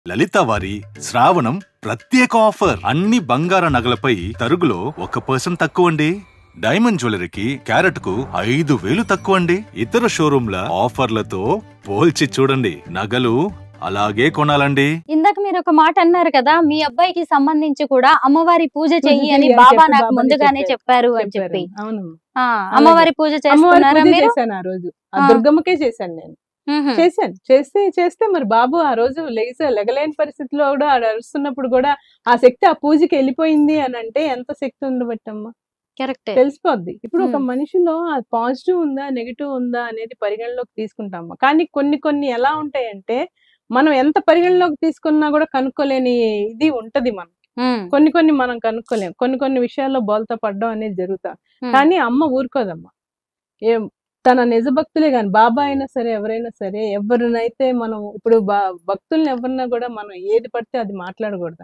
లలిత వారి శ్రావణం ప్రత్యేక ఆఫర్ అన్ని బంగార నగలపై తరుగులో ఒక పర్సెంట్ తక్కువండి డైమండ్ జ్యువెలరీకి క్యారెట్ కు ఐదు వేలు తక్కువండి ఇతర షోరూంల ఆఫర్లతో పోల్చి చూడండి నగలు అలాగే కొనాలండి ఇందాక మీరు ఒక మాట అన్నారు కదా మీ అబ్బాయికి సంబంధించి కూడా అమ్మవారి పూజ పూజ చెయ్యి అని చెయ్యి అని బాబా చెప్పి నాకు బాబానే ముందుగానే చెప్పారు. చెప్పారు అని చెప్పారు. చెప్పి అవునమ్మా ఆ, అమ్మవారి పూజ అమ్మవారి చేస్తున్నారా పూజ మీరు చేశాను ఆ రోజు ఆ ఆ. దుర్గమ్మకే చేశాను నేను మ్హూ. చేశాను చేస్తే చేస్తే మరి బాబు ఆ రోజు లెగస లెగలేని పరిస్థితిలో కూడా ఆడ అరుస్తున్నప్పుడు కూడా ఆ శక్తి ఆ పూజకి వెళ్ళిపోయింది అని అంటే ఎంత శక్తి ఉండబట్టమ్మా కరెక్టే తెలిసిపోద్ది ఇప్పుడు ఒక Hmm. మనిషిలో పాజిటివ్ ఉందా నెగిటివ్ ఉందా అనేది పరిగణలోకి తీసుకుంటాము కానీ కొన్ని కొన్ని ఎలా ఉంటాయంటే మనం ఎంత పరిగణలోకి తీసుకున్నా కూడా కనుక్కోలేని ఇది ఉంటది మనం మ్, కొన్ని కొన్ని మనం కనుక్కోలేం కొన్ని కొన్ని విషయాల్లో బోల్తా పడడం అనేది జరుగుతా మ్. కానీ అమ్మ ఊరుకోదమ్మా ఏం తన నిజ భక్తులే కానీ బాబా అయినా సరే ఎవరైనా సరే ఎవరినైతే మనం ఇప్పుడు బా- భక్తుల్ని ఎవరినా కూడా మనం ఏది పడితే అది మాట్లాడకూడదు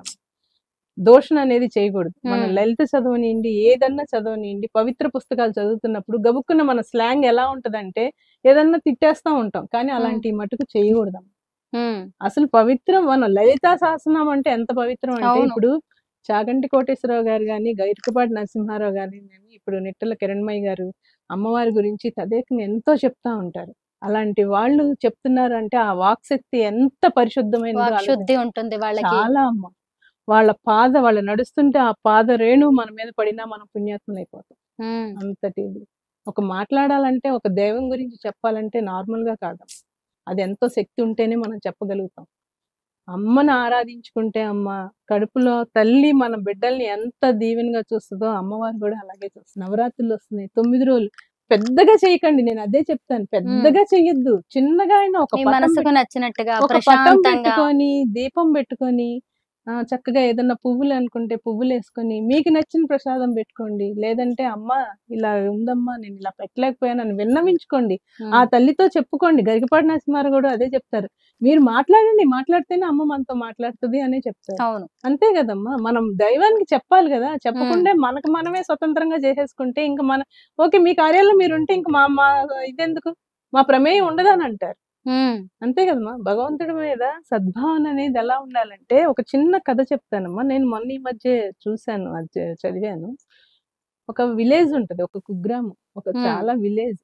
దోషణ అనేది చేయకూడదు మన Hmm. లలిత చదవనియండి ఏదన్నా చదవనియండి పవిత్ర పుస్తకాలు చదువుతున్నప్పుడు గబుక్కున్న మన స్లాంగ్ ఎలా ఉంటదంటే ఏదన్నా తిట్టేస్తా ఉంటాం కానీ అలాంటి మటుకు చేయకూడదు మ్, అసలు పవిత్రం మనం లలితా శాసనం అంటే ఎంత పవిత్రం అంటే అవును. ఇప్పుడు చాగంటి కోటేశ్వరరావు గారు కానీ గైరికపాటి నరసింహారావు గారు కానీ ఇప్పుడు నిట్టల కిరణ్మయ్య గారు అమ్మవారి గురించి తదేకని ఎంతో చెప్తా ఉంటారు అలాంటి వాళ్ళు చెప్తున్నారు అంటే ఆ వాక్శక్తి ఎంత పరిశుద్ధమైనదో వాక్ ఆలోచించండి. శుద్ధి ఉంటుంది వాళ్ళకి చాలా అమ్మ వాళ్ళ పాద వాళ్ళు నడుస్తుంటే ఆ పాద రేణు మన మీద పడినా మనం పుణ్యాత్ములైపోతాం మ్, అంతటి ఇది. ఒక మాట్లాడాలంటే ఒక దైవం గురించి చెప్పాలంటే నార్మల్ గా కాదు అది ఎంతో శక్తి ఉంటేనే మనం చెప్పగలుగుతాం అమ్మను ఆరాధించుకుంటే అమ్మ కడుపులో తల్లి మన బిడ్డల్ని ఎంత దీవెనగా చూస్తుందో అమ్మవారు కూడా అలాగే చూస్తుంది నవరాత్రులు వస్తున్నాయి తొమ్మిది రోజులు పెద్దగా చేయకండి నేను అదే చెప్తాను పెద్దగా చెయ్యొద్దు చిన్నగా అయినా ఒక మీ పటం మనసుకు నచ్చినట్టుగా ఒక పటం ప్రశాంతంగా పెట్టుకొని దీపం పెట్టుకొని ఆ, చక్కగా ఏదన్నా పువ్వులు అనుకుంటే పువ్వులు వేసుకొని మీకు నచ్చిన ప్రసాదం పెట్టుకోండి లేదంటే అమ్మ ఇలా ఉందమ్మా నేను ఇలా పెట్టలేకపోయాను అని విన్నవించుకోండి మ్, ఆ తల్లితో చెప్పుకోండి గరికపాటి నరసింహారావు కూడా అదే చెప్తారు మీరు మాట్లాడండి మాట్లాడితేనే అమ్మ మనతో మాట్లాడుతుంది అనే చెప్తారు అవును అంతే కదమ్మా మనం దైవానికి చెప్పాలి కదా చెప్పకుండా మనకు మనమే స్వతంత్రంగా చేసేసుకుంటే ఇంకా మన ఓకే మీ కార్యాలయంలో మీరు ఉంటే ఇంకా మా మా ఇదెందుకు మా ప్రమేయం ఉండదని అంటారు మ్, అంతే కదమ్మా భగవంతుడి మీద సద్భావన అనేది ఎలా ఉండాలంటే ఒక చిన్న కథ చెప్తానమ్మా నేను మొన్న ఈ మధ్య చూశాను అది చ- చదివాను ఒక విలేజ్ ఉంటది ఒక కుగ్రామం ఒక Hmm. చాలా విలేజ్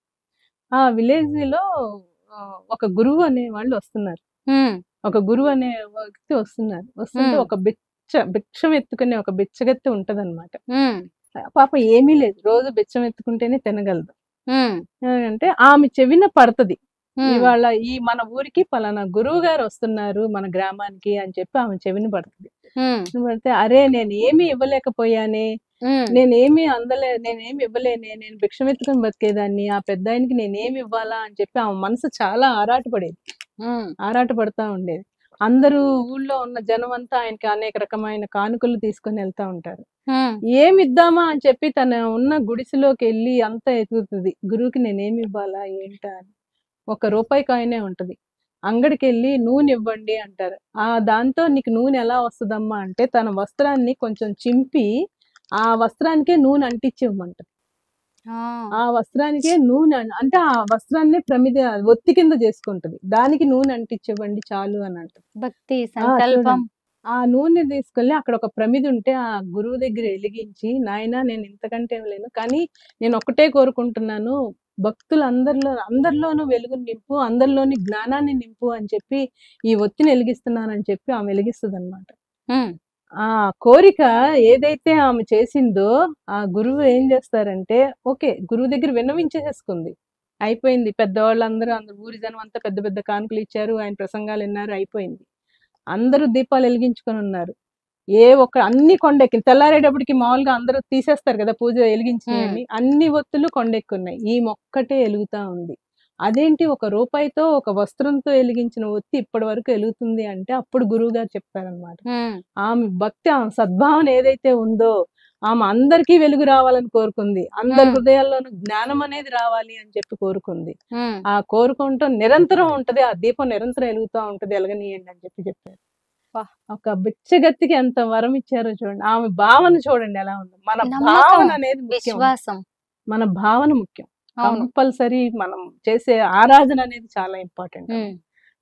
ఆ విలేజ్ లో ఆ, ఒక గురువు అనే వాళ్ళు వస్తున్నారు మ్, ఒక గురువు అనే వ్యక్తి వస్తున్నారు వస్తుంటే Hmm. ఒక బిచ్చ భిక్షం ఎత్తుకునే ఒక బిచ్చగత్తె ఉంటదన్నమాట మ్, పాప ఏమీ లేదు రోజు బిచ్చం ఎత్తుకుంటేనే తినగలదు మ్, అంటే ఆమె చెవిన పడుతుంది మ్, ఇవాళ ఈ మన ఊరికి పలానా గురువు గారు వస్తున్నారు మన గ్రామానికి అని చెప్పి ఆమె చెవిని పడుతుంది మ్, పడితే అరే నేను ఏమి ఇవ్వలేకపోయానే మ్, నేనేమి అందలే నేనేమి ఇవ్వలేనే నేను భిక్షమెత్తుకుని బతికేదాన్ని ఆ పెద్ద ఆయనకి నేనేమి ఇవ్వాలా అని చెప్పి ఆమె మనసు చాలా ఆరాటపడేది మ్, ఆరాట పడతా ఉండేది అందరూ ఊళ్ళో ఉన్న జనం అంతా ఆయనకి అనేక రకమైన కానుకలు తీసుకొని వెళ్తా ఉంటారు మ్, ఏమి ఇద్దామా అని చెప్పి తన ఉన్న గుడిసెలోకి వెళ్ళి అంతా ఎదుగుతుంది గురువుకి నేనేమి ఇవ్వాలా ఏంటా అని ఒక రూపాయి కాయనే ఉంటది అంగడికి వెళ్ళి నూనె ఇవ్వండి అంటారు ఆ దాంతో నీకు నూనె ఎలా వస్తుందమ్మా అంటే తన వస్త్రాన్ని కొంచెం చింపి ఆ వస్త్రానికే నూనె అంటించివ్వమంటారు ఆ, ఆ వస్త్రానికే నూనె అన్- అంటే ఆ వస్త్రాన్ని ప్రమిద ఒత్తి కింద చేసుకుంటది దానికి నూనె అంటించివ్వండి చాలు అని అంటారు భక్తి సంకల్పం ఆ నూనె తీసుకెళ్ళి అక్కడ ఒక ప్రమిద ఉంటే ఆ గురువు దగ్గర వెలిగించి నాయనా నేను ఇంతకంటే లేను కానీ నేను ఒక్కటే కోరుకుంటున్నాను భక్తులు అందరిలో అందరిలోనూ వెలుగు నింపు అందరిలోని జ్ఞానాన్ని నింపు అని చెప్పి ఈ ఒత్తిని వెలిగిస్తున్నానని చెప్పి ఆమె వెలిగిస్తుంది అనమాట మ్, ఆ కోరిక ఏదైతే ఆమె చేసిందో ఆ గురువు ఏం చేస్తారంటే ఓకే గురువు దగ్గర విన్నవించేసేసుకుంది అయిపోయింది పెద్దవాళ్ళందరూ అందరు ఊరి జనం అంతా పెద్ద పెద్ద కానుకలు ఇచ్చారు ఆయన ప్రసంగాలు విన్నారు అయిపోయింది అందరూ దీపాలు వెలిగించుకొని ఉన్నారు ఏ ఒక్క అన్ని కొండెక్కి తెల్లారేటప్పటికి మామూలుగా అందరూ తీసేస్తారు కదా పూజ వెలిగించినవి అన్ని ఒత్తులు కొండెక్కున్నాయి ఈ మొక్కటే వెలుగుతా ఉంది అదేంటి ఒక రూపాయితో ఒక వస్త్రంతో వెలిగించిన ఒత్తి ఇప్పటి వరకు వెలుగుతుంది అంటే అప్పుడు గురువు గారు చెప్పారనమాట మ్, ఆమె భక్తి ఆమె సద్భావన ఏదైతే ఉందో ఆమె అందరికీ వెలుగు రావాలని కోరుకుంది అందరి Hmm. హృదయాల్లోనూ జ్ఞానం అనేది రావాలి అని చెప్పి కోరుకుంది మ్, ఆ కోరుకుంటూ నిరంతరం ఉంటది ఆ దీపం నిరంతరం వెలుగుతూ ఉంటది ఎలగనీయండి అని చెప్పి చెప్పారు వాహ్. ఒక బిచ్చగత్తికి ఎంత వరం ఇచ్చారో చూడండి ఆమె భావన చూడండి ఎలా ఉంది మన నమ్మకం, భావన అనేది ముఖ్యం విశ్వాసం మన భావన ముఖ్యం అవును కంపల్సరీ మనం చేసే ఆరాధన అనేది చాలా ఇంపార్టెంట్ ఉమ్,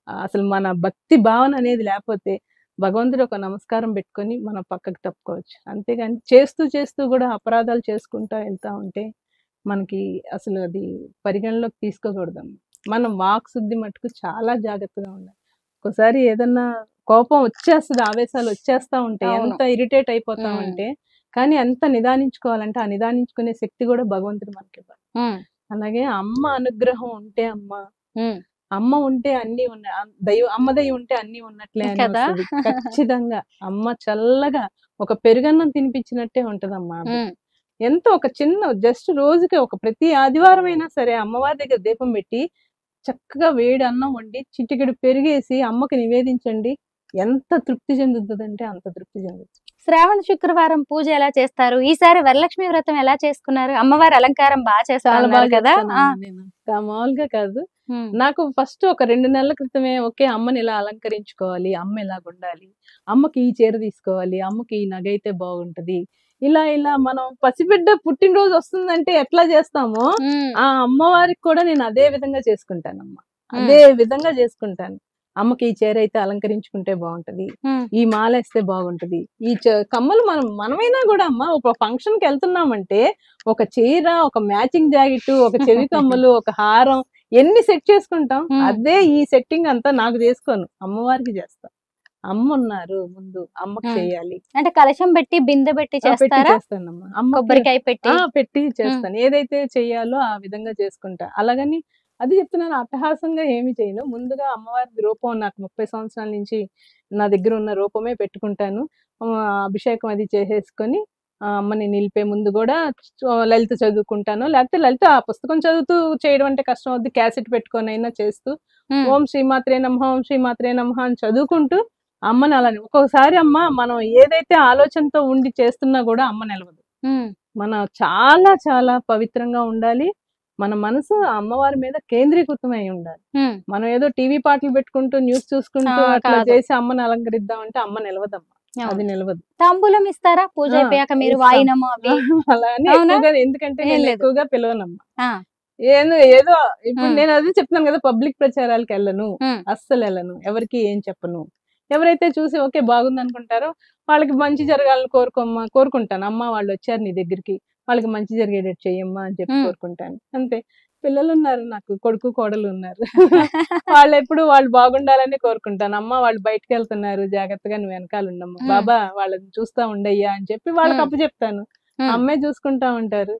ఆ, అసలు మన భక్తి భావన అనేది లేకపోతే భగవంతుడు ఒక నమస్కారం పెట్టుకొని మనం పక్కకు తప్పుకోవచ్చు అంతేగాని చేస్తూ చేస్తూ కూడా అపరాధాలు చేసుకుంటా వెళ్తా ఉంటే మనకి అసలు అది పరిగణలోకి తీసుకోకూడదు మనం వాక్ శుద్ధి మటుకు చాలా జాగ్రత్తగా ఉండాలి ఒకసారి ఏదన్నా కోపం వచ్చేస్తుంది ఆవేశాలు వచ్చేస్తా ఉంటాయి అవును. ఎంత ఇరిటేట్ అయిపోతా ఉమ్. ఉంటే కానీ ఎంత నిదానించుకోవాలంటే ఆ నిదానించుకునే శక్తి కూడా భగవంతుడు మనకి ఇవ్వాలి ఉమ్, అలాగే అమ్మ అనుగ్రహం ఉంటే అమ్మ ఉమ్. అమ్మ ఉంటే అన్ని ఉన్నాయి అమ్- దైవ అమ్మ దయ ఉంటే అన్ని ఉన్నట్లే అని కదా? వస్తది. ఖచ్చితంగా అమ్మ చల్లగా ఒక పెరుగన్నం తినిపించినట్టే ఉంటదమ్మా ఆమె. ఉమ్, ఎంతో ఒక చిన్న జస్ట్ రోజుకి ఒక ప్రతి ఆదివారం అయినా సరే అమ్మవారి దగ్గర దీపం పెట్టి చక్కగా వేడి అన్నం వండి చిటికెడు పెరిగేసి అమ్మకి నివేదించండి ఎంత తృప్తి చెందుతుందంటే అంత తృప్తి చెందుతుంది శ్రావణ శుక్రవారం పూజ ఎలా చేస్తారు ఈసారి వరలక్ష్మి వ్రతం ఎలా చేసుకున్నారు అమ్మవారి అలంకారం బాగా చాలా చేస్తారు బాగా కదా చేస్తానమ్మా ఆ, నేను ఇంకా మామూలుగా కాదు ఉమ్, నాకు ఫస్ట్ ఒక రెండు నెలల క్రితమే ఓకే అమ్మని ఇలా అలంకరించుకోవాలి అమ్మ ఇలాగ ఉండాలి అమ్మకి ఈ చీర తీసుకోవాలి అమ్మకి ఈ నగ అయితే బాగుంటది ఇలా ఇలా మనం పసిబిడ్డ పుట్టినరోజు వస్తుందంటే ఎట్లా చేస్తామో ఉమ్, ఆ అమ్మవారికి కూడా నేను అదే విధంగా చేసుకుంటానమ్మా అదే విధంగా చేసుకుంటాను అమ్మకి ఈ చీర అయితే అలంకరించుకుంటే బాగుంటది ఉమ్, ఈ మాల వేస్తే బాగుంటది ఈ చ- కమ్మలు మనం మనమైనా కూడా అమ్మ ఒక ఫంక్షన్ కి వెళ్తున్నామంటే ఒక చీర ఒక మ్యాచింగ్ జాకెట్ ఒక చెవి కమ్మలు ఒక హారం ఎన్ని సెట్ చేసుకుంటాం Hmm. అదే ఈ సెట్టింగ్ అంతా నాకు చేసుకోను అమ్మవారికి చేస్తా అమ్మ ఉన్నారు ముందు అమ్మకి Hmm. చేయాలి అంటే కలశం పెట్టి బిందె పెట్టి ఆ, పెట్టి చేస్తారా చేస్తానమ్మా అమ్మ కొబ్బరికాయ పెట్టి పెట్టి చేస్తాను ఏదైతే చెయ్యాలో ఆ విధంగా చేసుకుంటా అలాగని అది చెప్తున్నాను అట్టహాసంగా ఏమి చేయను ముందుగా అమ్మవారి రూపం నాకు ముప్పై సంవత్సరాల నుంచి నా దగ్గర ఉన్న రూపమే పెట్టుకుంటాను ఆ, అభిషేకం అది చేసేసుకొని ఆ, అమ్మని నిలిపే ముందు కూడా చ- లలిత చదువుకుంటాను లేకపోతే లలిత ఆ పుస్తకం చదువుతూ చేయడం అంటే కష్టం అవుద్ది క్యాసెట్ పెట్టుకొని అయినా చేస్తూ ఉమ్, ఓం శ్రీమాత్రే నమః ఓం శ్రీమాత్రే నమః అని చదువుకుంటూ అమ్మని అలా ఒక్కొక్కసారి అమ్మ మనం ఏదైతే ఆలోచనతో ఉండి చేస్తున్నా కూడా అమ్మ నిలవదు ఉమ్, మన చాలా చాలా పవిత్రంగా ఉండాలి మన మనసు ఆ అమ్మవారి మీద కేంద్రీకృతమై ఉండాలి ఉమ్, మనం ఏదో టీవీ పాటలు పెట్టుకుంటూ న్యూస్ చూసుకుంటూ ఆ, అట్లా కాదు. చేసి అమ్మని అలంకరిద్దాం అంటే అమ్మ నిలవదమ్మ అవును. అది నిలవదు తాంబూలం ఇస్తారా పూజ ఆ, అయిపోయాక మీరు ఇస్తాం. వాయినము అవి అలా అని అవునా? ఎక్కువగా ఎందుకంటే ఏం నేను లేదు. ఎక్కువగా పిలవనమ్మ ఆ. ఏదో ఏదో ఇప్పుడు ఉమ్. నేను అది చెప్తున్నాను కదా పబ్లిక్ ప్రచారాలకు వెళ్ళను ఉమ్. అస్సలు వెళ్ళను ఎవరికి ఏం చెప్పను ఎవరైతే చూసి ఓకే బాగుంది అనుకుంటారో వాళ్ళకి మంచి జరగాలని కోరుకోమ్మా కోరుకుంటాను అమ్మ వాళ్ళు వచ్చారు నీ దగ్గరికి వాళ్ళకి మంచి జరిగేటట్టు చెయ్యమ్మా అని చెప్పి ఉమ్. కోరుకుంటాను అంతే పిల్లలు ఉన్నారు నాకు కొడుకు కోడలు ఉన్నారు వాళ్ళు ఎప్పుడు వాళ్ళు బాగుండాలని కోరుకుంటాను అమ్మ వాళ్ళు బయటకు వెళ్తున్నారు జాగ్రత్తగా నువ్వు వెనకాల ఉండమ్మా ఉమ్. బాబా వాళ్ళని చూస్తా ఉండయ్యా అని చెప్పి వాళ్ళకి ఉమ్. అప్పు చెప్తాను ఉమ్. అమ్మే చూసుకుంటా ఉంటారు